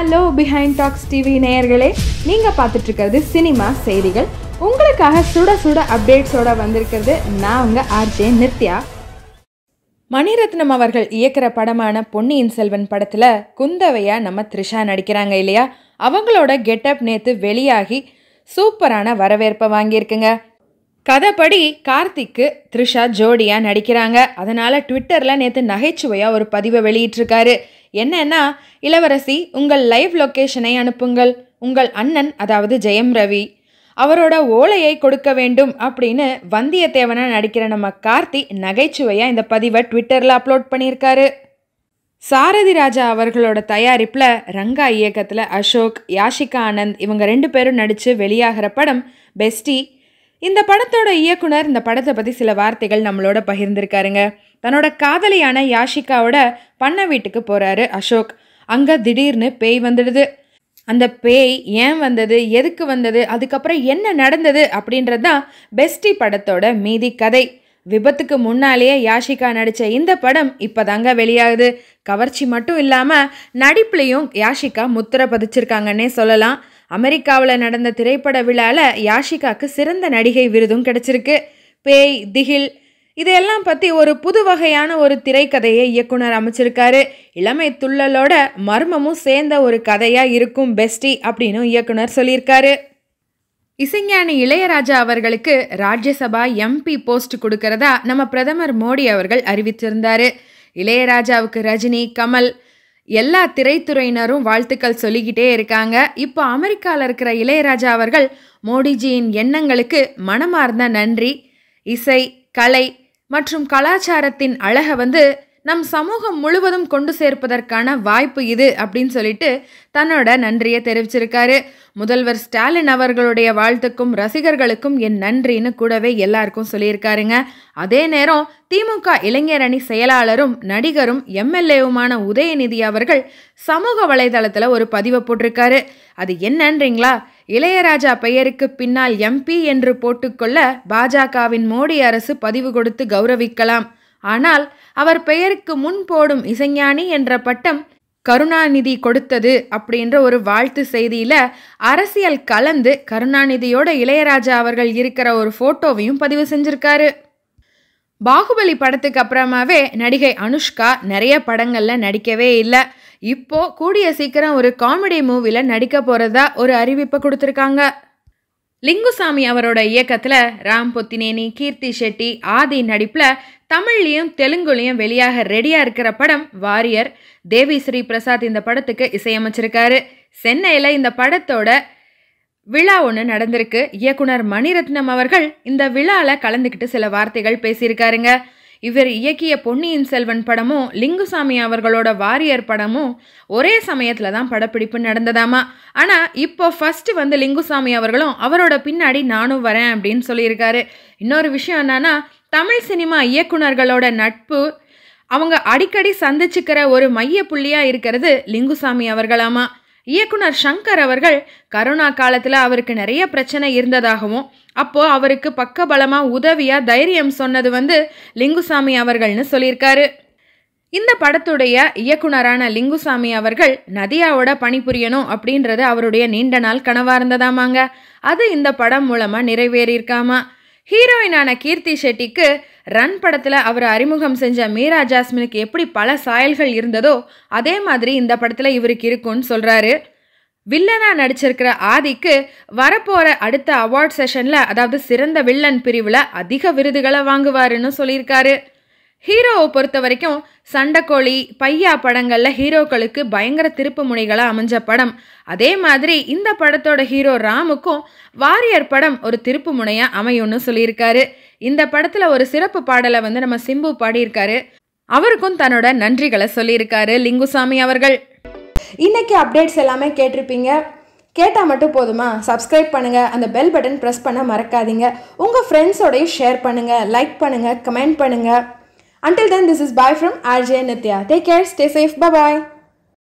Hello behind tax TV நேயர்களே நீங்கள் பார்த்துட்டு இருக்கிறது சினிமா செய்திகள் உங்களுக்காக சுட சுட அப்டேட்ஸோட வந்திருக்கிறது நான் உங்கள் ஆர்ஜே நித்யா மணிரத்னம் அவர்கள் இயக்குற படமான பொன்னியின் செல்வன் படத்தில் குந்தவையா நம்ம த்ரிஷா நடிக்கிறாங்க இல்லையா அவங்களோட கெட்டப் நேற்று வெளியாகி சூப்பரான வரவேற்பை வாங்கியிருக்குங்க கதைப்படி கார்த்திக்கு த்ரிஷா ஜோடியாக நடிக்கிறாங்க அதனால் ட்விட்டரில் நேற்று நகைச்சுவையாக ஒரு பதிவை வெளியிட்டிருக்காரு என்னன்னா இளவரசி உங்கள் லைவ் லொக்கேஷனை அனுப்புங்கள் உங்கள் அண்ணன் அதாவது ஜெயம் ரவி அவரோட ஓலையை கொடுக்க வேண்டும் அப்படின்னு வந்தியத்தேவனா நடிக்கிற நம்ம கார்த்தி நகைச்சுவையாக இந்த பதிவை ட்விட்டரில் அப்லோட் பண்ணியிருக்காரு சாரதி ராஜா அவர்களோட தயாரிப்பில் ரங்கா இயக்கத்தில் அசோக் யாஷிகா ஆனந்த் இவங்க ரெண்டு பேரும் நடித்து வெளியாகிற படம் பெஸ்டி இந்த படத்தோட இயக்குனர் இந்த படத்தை பற்றி சில வார்த்தைகள் நம்மளோட பகிர்ந்திருக்காருங்க தன்னோட காதலியான யாஷிகாவோட பண்ண வீட்டுக்கு போகிறாரு அசோக் அங்கே திடீர்னு பேய் வந்துடுது அந்த பேய் ஏன் வந்தது எதுக்கு வந்தது அதுக்கப்புறம் என்ன நடந்தது அப்படின்றது தான் பெஸ்டி படத்தோட மீதி கதை விபத்துக்கு முன்னாலேயே யாஷிகா நடித்த இந்த படம் இப்போதாங்க வெளியாகுது கவர்ச்சி மட்டும் இல்லாமல் நடிப்புலையும் யாஷிகா முத்திரை பதிச்சிருக்காங்கன்னே சொல்லலாம் அமெரிக்காவில் நடந்த திரைப்பட விழாவில் யாஷிகாக்கு சிறந்த நடிகை விருதும் கிடைச்சிருக்கு பேய் திகில் இதையெல்லாம் பற்றி ஒரு புது வகையான ஒரு திரைக்கதையை இயக்குனர் அமைச்சிருக்காரு இளமை துள்ளலோட மர்மமும் சேர்ந்த ஒரு கதையாக இருக்கும் பெஸ்டி அப்படின்னு இயக்குனர் சொல்லியிருக்காரு இசைஞானி இளையராஜா அவர்களுக்கு ராஜ்யசபா எம்பி போஸ்ட் கொடுக்கறதா நம்ம பிரதமர் மோடி அவர்கள் அறிவித்திருந்தாரு இளையராஜாவுக்கு ரஜினி கமல் எல்லா திரைத்துறையினரும் வாழ்த்துக்கள் சொல்லிக்கிட்டே இருக்காங்க இப்போ அமெரிக்காவில் இருக்கிற இளையராஜா அவர்கள் மோடிஜியின் எண்ணங்களுக்கு மனமார்ந்த நன்றி இசை கலை மற்றும் கலாச்சாரத்தின் அழகை வந்து நம் சமூகம் முழுவதும் கொண்டு சேர்ப்பதற்கான வாய்ப்பு இது அப்படின்னு சொல்லிட்டு தன்னோட நன்றியை தெரிவிச்சிருக்காரு முதல்வர் ஸ்டாலின் அவர்களுடைய வாழ்த்துக்கும் ரசிகர்களுக்கும் என் நன்றின்னு கூடவே எல்லாருக்கும் சொல்லியிருக்காருங்க அதே நேரம் திமுக இளைஞர் அணி செயலாளரும் நடிகரும் எம்எல்ஏவுமான உதயநிதி அவர்கள் சமூக வலைதளத்தில் ஒரு பதிவை போட்டிருக்காரு அது என்னன்றீங்களா இளையராஜா பெயருக்கு பின்னால் எம்பி என்று போட்டுக்கொள்ள பாஜகவின் மோடி அரசு பதிவு கொடுத்து கௌரவிக்கலாம் ஆனால் அவர் பெயருக்கு முன் போடும் இசைஞானி என்ற பட்டம் கருணாநிதி கொடுத்தது அப்படின்ற ஒரு வாழ்த்து செய்தியில் அரசியல் கலந்து கருணாநிதியோட இளையராஜா அவர்கள் இருக்கிற ஒரு ஃபோட்டோவையும் பதிவு செஞ்சிருக்காரு பாகுபலி படத்துக்கு அப்புறமாவே நடிகை அனுஷ்கா நிறைய படங்களில் நடிக்கவே இல்லை இப்போ கூடிய சீக்கிரம் ஒரு காமெடி மூவியில் நடிக்க போகிறதா ஒரு அறிவிப்பை கொடுத்துருக்காங்க லிங்குசாமி அவரோட இயக்கத்தில் ராம் பொத்தினேனி கீர்த்தி ஷெட்டி ஆதி நடிப்பில் தமிழ்லையும் தெலுங்குலையும் வெளியாக ரெடியாக இருக்கிற படம் வாரியர் தேவி ஸ்ரீ பிரசாத் இந்த படத்துக்கு இசையமைச்சிருக்காரு சென்னையில் இந்த படத்தோட விழா ஒன்று நடந்திருக்கு இயக்குனர் மணிரத்னம் அவர்கள் இந்த விழாவில் கலந்துக்கிட்டு சில வார்த்தைகள் பேசியிருக்காருங்க இவர் இயக்கிய பொன்னியின் செல்வன் படமும் லிங்குசாமி அவர்களோட வாரியர் படமும் ஒரே சமயத்தில் தான் படப்பிடிப்பு நடந்ததாமா ஆனால் இப்போ ஃபஸ்ட்டு வந்து லிங்குசாமி அவர்களும் அவரோட பின்னாடி நானும் வரேன் அப்படின்னு சொல்லியிருக்காரு இன்னொரு விஷயம் என்னன்னா தமிழ் சினிமா இயக்குனர்களோட நட்பு அவங்க அடிக்கடி சந்திச்சுக்கிற ஒரு மைய புள்ளியாக இருக்கிறது லிங்குசாமி அவர்களாமா இயக்குனர் சங்கர் அவர்கள் கரோனா காலத்தில் அவருக்கு நிறைய பிரச்சனை இருந்ததாகவும் அப்போது அவருக்கு பக்கபலமாக உதவியாக தைரியம் சொன்னது வந்து லிங்குசாமி அவர்கள்னு சொல்லியிருக்காரு இந்த படத்துடைய இயக்குனரான லிங்குசாமி அவர்கள் நதியாவோட பணிபுரியணும் அப்படின்றது அவருடைய நீண்ட நாள் கனவாக இருந்ததாமாங்க அது இந்த படம் மூலமாக நிறைவேறியிருக்காமா ஹீரோயினான கீர்த்தி ஷெட்டிக்கு ரன் படத்தில் அவர் அறிமுகம் செஞ்ச மீரா ஜாஸ்மினுக்கு எப்படி பல சாயல்கள் இருந்ததோ அதே மாதிரி இந்த படத்தில் இவருக்கு இருக்கும்னு சொல்கிறாரு வில்லனா நடிச்சிருக்கிற ஆதிக்கு வரப்போகிற அடுத்த அவார்ட் செஷனில் அதாவது சிறந்த வில்லன் பிரிவில் அதிக விருதுகளை வாங்குவாருன்னு சொல்லியிருக்காரு ஹீரோவை பொறுத்த வரைக்கும் சண்டைக்கோழி பையா படங்களில் ஹீரோக்களுக்கு பயங்கர திருப்பு முனைகளாக அமைஞ்ச படம் அதே மாதிரி இந்த படத்தோட ஹீரோ ராமுக்கும் வாரியர் படம் ஒரு திருப்பு முனையாக அமையும்னு சொல்லியிருக்காரு இந்த படத்தில் ஒரு சிறப்பு பாடலை வந்து நம்ம சிம்பு பாடியிருக்காரு அவருக்கும் தன்னோட நன்றிகளை சொல்லியிருக்காரு லிங்குசாமி அவர்கள் இன்னைக்கு அப்டேட்ஸ் எல்லாமே கேட்டிருப்பீங்க கேட்டால் மட்டும் போதுமா சப்ஸ்கிரைப் பண்ணுங்கள் அந்த பெல் பட்டன் ப்ரெஸ் பண்ண மறக்காதீங்க உங்கள் ஃப்ரெண்ட்ஸோடையும் ஷேர் பண்ணுங்கள் லைக் பண்ணுங்கள் கமெண்ட் பண்ணுங்கள் Until then, this is bye from RJ Nitya. Take care, stay safe, bye bye.